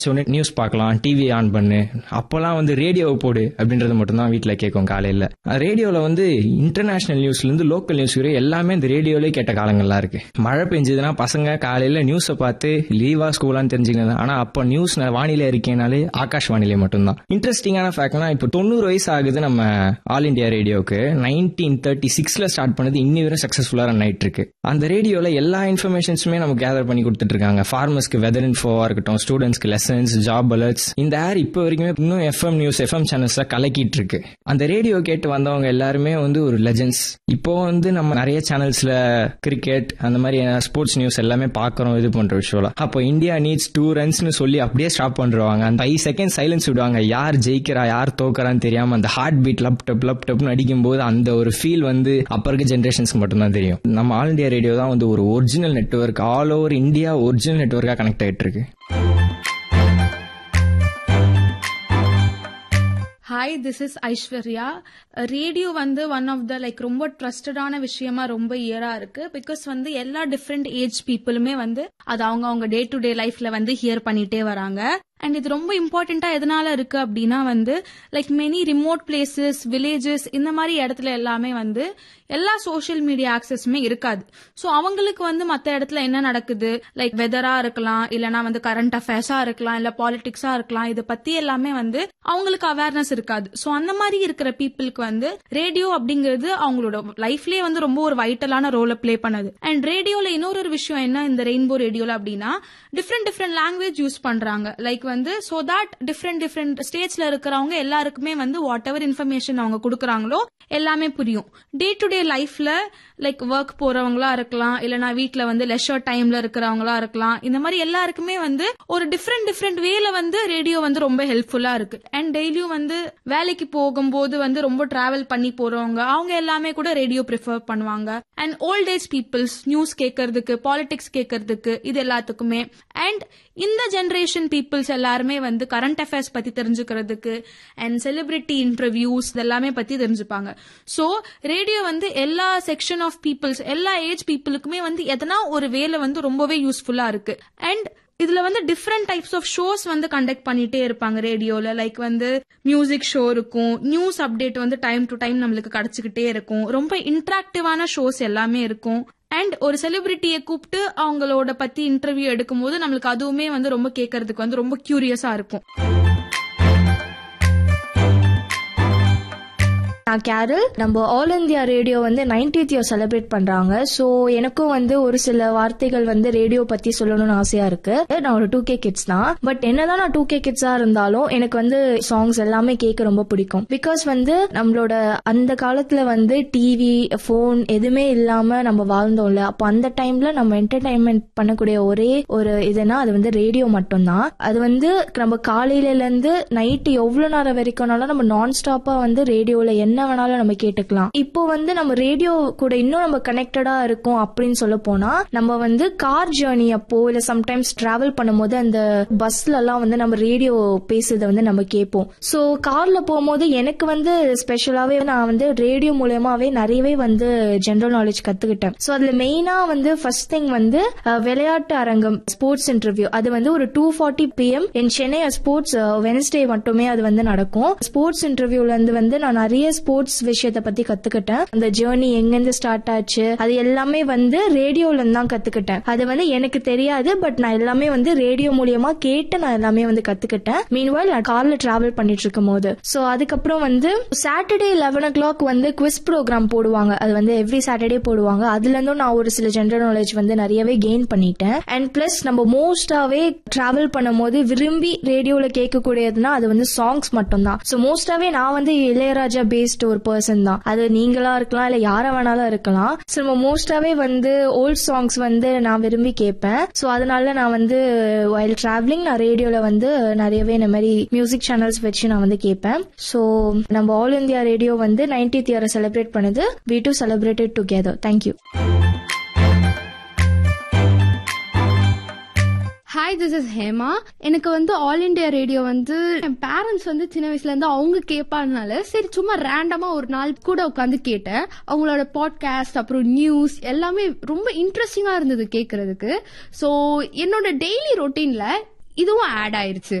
சொன்ன நியூஸ் பார்க்கலாம் TV on பண்ணு அப்போல்லாம் வந்து ரேடியோவை போடு அப்படின்றது மட்டும்தான் வீட்டில் கேட்கும் காலையில் ரேடியோவில் வந்து இன்டர்நேஷனல் நியூஸ்லேருந்து லோக்கல் நியூஸ் வரை எல்லாமே இந்த ரேடியோவிலே கேட்ட காலங்கள்லாம் இருக்கு மழை பெஞ்சதுன்னா பசங்க காலையில் நியூஸை பார்த்து லீவா ஸ்கூலான்னு தெரிஞ்சுக்கணும் ஆனால் அப்போ நியூஸ் வானிலை இருக்கேனாலே ஆகாஷ் வானிலை மட்டும்தான் இன்ட்ரெஸ்டிங்கான ஃபேக்ட்னா இப்போ தொண்ணூறு வயசு ஆகுது நம்ம ஆல் இண்டியா ரேடியோவுக்கு நைன்டீன் தேர்ட்டி சிக்ஸ்ல ஸ்டார்ட் பண்ணது இன்னி வரை சக்ஸஸ்ஃபுல்லாக ரன் ஆயிட்டு இருக்கு அந்த ரேடியோவில் எல்லா இன்ஃபர்மேஷன்ஸுமே நமக்கு கேதர் பண்ணி கொடுத்துட்டு இருக்காங்க ஃபார்மர்ஸ்க்கு வெதர் இன்ஃபோவா இருக்கட்டும் ஸ்டூடெண்ட்ஸ்க்கு லெசன்ஸ் ஜாப் அலர்ட்ஸ் இந்த ஏர் இப்போ வரைக்குமே இன்னும் எஃப்எம் நியூஸ் எஃப்எம் சேனல்ஸ்ல கலக்கிட்டு இருக்கு அந்த ரேடியோ கேட்டு வந்தவங்க எல்லாருமே வந்து ஒரு லெஜெண்ட்ஸ் இப்போ வந்து நம்ம நிறைய சேனல்ஸ்ல கிரிக்கெட் அந்த மாதிரி ஸ்போர்ட்ஸ் நியூஸ் எல்லாமே பாக்குறோம் இது பண்ற விஷயம் அப்போ இந்தியா நீட்ஸ் டூ ரன்ஸ்னு சொல்லி அப்படியே ஸ்டாப் பண்றாங்க அந்த ஃபைவ் செகண்ட் சைலன்ஸ் விடுவாங்க யார் ஜெயிக்கிறா யார் தோக்கறான்னு தெரியாம அந்த heart beat lub dub lub டப்னு அடிக்கும் போது அந்த ஒரு ஃபீல் வந்து அப்ப இருக்க ஜென்ரேஷன்ஸ்க்கு மட்டும்தான் தெரியும் நம்ம ஆல் இந்தியா ரேடியோ தான் வந்து ஒரு original network all over India original நெட்ஒர்க்கா கனெக்ட் ஆயிட்டு இருக்கு hi this is Aishwarya radio வந்து ஒன் ஆஃப் த லைக் ரொம்ப ட்ரஸ்டடான விஷயமா ரொம்ப இயரா இருக்கு பிகாஸ் வந்து எல்லா டிஃப்ரெண்ட் ஏஜ் பீப்புளுமே வந்து அது அவங்க அவங்க டே டு டே லைஃப்ல வந்து ஹியர் பண்ணிட்டே வராங்க அண்ட் இது ரொம்ப இம்பார்ட்டண்டா எதனால இருக்கு அப்படின்னா வந்து like many remote places villages இந்த மாதிரி இடத்துல எல்லாமே வந்து எல்லா சோஷியல் மீடியா ஆக்சஸுமே இருக்காது ஸோ அவங்களுக்கு வந்து மற்ற இடத்துல என்ன நடக்குது லைக் வெதரா இருக்கலாம் இல்லனா வந்து கரண்ட் அஃபேர்ஸா இருக்கலாம் இல்ல பாலிடிக்ஸா இருக்கலாம் இதை பத்தி எல்லாமே வந்து அவங்களுக்கு அவேர்னஸ் இருக்காது ஸோ அந்த மாதிரி இருக்கிற பீப்புளுக்கு வந்து ரேடியோ அப்படிங்கிறது அவங்களோட லைஃப்லயே வந்து ரொம்ப ஒரு வைட்டலான ரோலை பிளே பண்ணுது அண்ட் ரேடியோல இன்னொரு ஒரு விஷயம் என்ன இந்த ரெயின்போ ரேடியோல அப்படின்னா டிஃப்ரெண்ட் டிஃப்ரெண்ட் லாங்குவேஜ் யூஸ் பண்றாங்க லைக் வந்து சோ தட் டிஃப்ரெண்ட் டிஃப்ரெண்ட் ஸ்டேட்ஸ்ல இருக்கிறவங்க எல்லாருக்குமே வந்து வாட் எவர் இன்ஃபர்மேஷன் அவங்க கொடுக்குறாங்களோ எல்லாமே புரியும் டே டு டே லைஃப்ல லைக் ஒர்க் போறவங்களா இருக்கலாம் இல்லனா வீட்ல வந்து லெஷர் டைம்ல இருக்கிறவங்களா இருக்கலாம் இந்த மாதிரி எல்லாருக்குமே வந்து ஒரு டிஃப்ரெண்ட் டிஃப்ரெண்ட் வேல வந்து ரேடியோ வந்து ரொம்ப ஹெல்ப்ஃபுல்லா இருக்கு அண்ட் டெய்லியும் வந்து வேலைக்கு போகும்போது வந்து ரொம்ப டிராவல் பண்ணி போறவங்க அவங்க எல்லாமே கூட ரேடியோ ப்ரிஃபர் பண்ணுவாங்க and old age peoples news கேட்கறதுக்கு பாலிடிக்ஸ் கேட்கறதுக்கு இது எல்லாத்துக்குமே அண்ட் இந்த ஜெனரேஷன் பீப்புள்ஸ் எல்லாருமே வந்து கரண்ட் அஃபேர்ஸ் பத்தி தெரிஞ்சுக்கிறதுக்கு அண்ட் செலிபிரிட்டி இன்டர்வியூஸ் இதெல்லாமே பத்தி தெரிஞ்சுப்பாங்க சோ ரேடியோ வந்து எல்லா செக்ஷன் ஆஃப் பீப்புள்ஸ் எல்லா ஏஜ் பீப்புளுக்குமே வந்து எதனா ஒரு வேலை வந்து ரொம்பவே யூஸ்ஃபுல்லா இருக்கு அண்ட் இதுல வந்து டிஃப்ரெண்ட் டைப்ஸ் ஆஃப் ஷோஸ் வந்து கண்டக்ட் பண்ணிட்டே இருப்பாங்க ரேடியோல லைக் வந்து மியூசிக் ஷோ இருக்கும் நியூஸ் அப்டேட் வந்து டைம் டு டைம் நம்மளுக்கு கிடைச்சிக்கிட்டே இருக்கும் ரொம்ப இன்ட்ராக்டிவான ஷோஸ் எல்லாமே இருக்கும் அண்ட் ஒரு செலிபிரிட்டியை கூப்பிட்டு அவங்களோட பத்தி இன்டர்வியூ எடுக்கும்போது நம்மளுக்கு அதுவுமே வந்து ரொம்ப கேட்கறதுக்கு வந்து ரொம்ப கியூரியஸா இருக்கும் நான் கேரல் நம்ம ஆல் இந்தியா ரேடியோ வந்து நைன்டீத் இயர் செலிப்ரேட் பண்றாங்க ஸோ எனக்கும் வந்து ஒரு சில வார்த்தைகள் வந்து ரேடியோ பத்தி சொல்லணும்னு ஆசையா இருக்கு நான் ஒரு டூ கே கிட்ஸ் தான் பட் என்னதான் நான் டூ கே கிட்ஸா இருந்தாலும் எனக்கு வந்து சாங்ஸ் எல்லாமே கேட்க ரொம்ப பிடிக்கும் பிகாஸ் வந்து நம்மளோட அந்த காலத்துல வந்து டிவி ஃபோன் எதுவுமே இல்லாம நம்ம வாழ்ந்தோம்ல அப்போ அந்த டைம்ல நம்ம என்டர்டைன்மெண்ட் பண்ணக்கூடிய ஒரே ஒரு இதுனா அது வந்து ரேடியோ மட்டும்தான் அது வந்து நம்ம காலையில இருந்து நைட்டு எவ்வளவு நேரம் வரைக்கும்னாலும் நம்ம நான் ஸ்டாப்பா வந்து ரேடியோல என்ன வேணாலும் நம்ம கேட்டுக்கலாம் இப்போ வந்து நம்ம ரேடியோ கூட இன்னும் நம்ம கனெக்டடா இருக்கும் அப்படின்னு சொல்ல போனா நம்ம வந்து கார் ஜேர்னி அப்போ இல்ல சம்டைம்ஸ் டிராவல் பண்ணும்போது அந்த பஸ்ல எல்லாம் வந்து நம்ம ரேடியோ பேசுறத வந்து நம்ம கேட்போம் சோ கார்ல போகும்போது எனக்கு வந்து ஸ்பெஷலாவே நான் வந்து ரேடியோ மூலயமாவே நிறையவே வந்து ஜெனரல் நாலேஜ் கத்துக்கிட்டேன் சோ அதுல மெயினா வந்து ஃபர்ஸ்ட் திங் வந்து அஹ், விளையாட்டு அரங்கம் ஸ்போர்ட்ஸ் இன்டர்வியூ அது வந்து ஒரு டூ ஃபார்ட்டி பிஎம் என் சென்னை ஸ்போர்ட்ஸ் வெனஸ்டே மட்டுமே அது வந்து நடக்கும் ஸ்போர்ட்ஸ் இன்டர்வியூல இருந்து வந்து நான் நிறைய ஸ்போர்ட்ஸ் விஷயத்த பத்தி கத்துக்கிட்டேன் அந்த ஜேர்னி எங்கிருந்து ஸ்டார்ட் ஆச்சு அது எல்லாமே வந்து ரேடியோல இருந்து தான் கத்துக்கிட்டேன் அது வந்து எனக்கு தெரியாது பட் நான் எல்லாமே வந்து ரேடியோ மூலியமா கேட்டு நான் எல்லாமே வந்து கத்துக்கிட்டேன் மீன்வாயில் நான் கார்ல டிராவல் பண்ணிட்டு இருக்கும் போது சோ அதுக்கப்புறம் வந்து சாட்டர்டே லெவன் ஓ கிளாக் வந்து குவிஸ் ப்ரோக்ராம் போடுவாங்க அது வந்து எவ்ரி சாட்டர்டே போடுவாங்க அதுல இருந்தும் நான் ஒரு சில ஜென்ரல் நாலேஜ் வந்து நிறையவே கெயின் பண்ணிட்டேன் அண்ட் பிளஸ் நம்ம மோஸ்டாவே டிராவல் பண்ணும்போது விரும்பி ரேடியோல கேட்கக்கூடியதுன்னா அது வந்து சாங்ஸ் மட்டும்தான் சோ மோஸ்டாவே நான் வந்து இளையராஜா பேஸ்ட் ஒரு பர்சன் தான் அது நீங்களா இருக்கலாம் இல்ல யார வேணாலும் இருக்கலாம் சோ நம்ம மோஸ்டாவே வந்து ஓல்ட் சாங்ஸ் வந்து நான் விரும்பி கேட்பேன் சோ அதனால நான் வந்து வைல் டிராவலிங் நான் ரேடியோல வந்து நிறையவே இந்த மாதிரி மியூசிக் சேனல்ஸ் வச்சு நான் வந்து கேட்பேன் சோ நம்ம ஆல் இந்தியா ரேடியோ வந்து நைன்டீத் இயரை செலிப்ரேட் பண்ணுது we too celebrated together thank you hi this is Hema எனக்கு வந்து ஆல் இண்டியா ரேடியோ வந்து என் பேரண்ட்ஸ் வந்து சின்ன வயசுல இருந்து அவங்க கேட்பாதனால சரி சும்மா ரேண்டமா ஒரு நாள் கூட உட்காந்து கேட்டேன் அவங்களோட பாட்காஸ்ட் அப்புறம் நியூஸ் எல்லாமே ரொம்ப இன்ட்ரெஸ்டிங்கா இருந்தது கேட்கறதுக்கு ஸோ என்னோட டெய்லி ரொட்டீன்ல இதுவும் ஆட் ஆயிருச்சு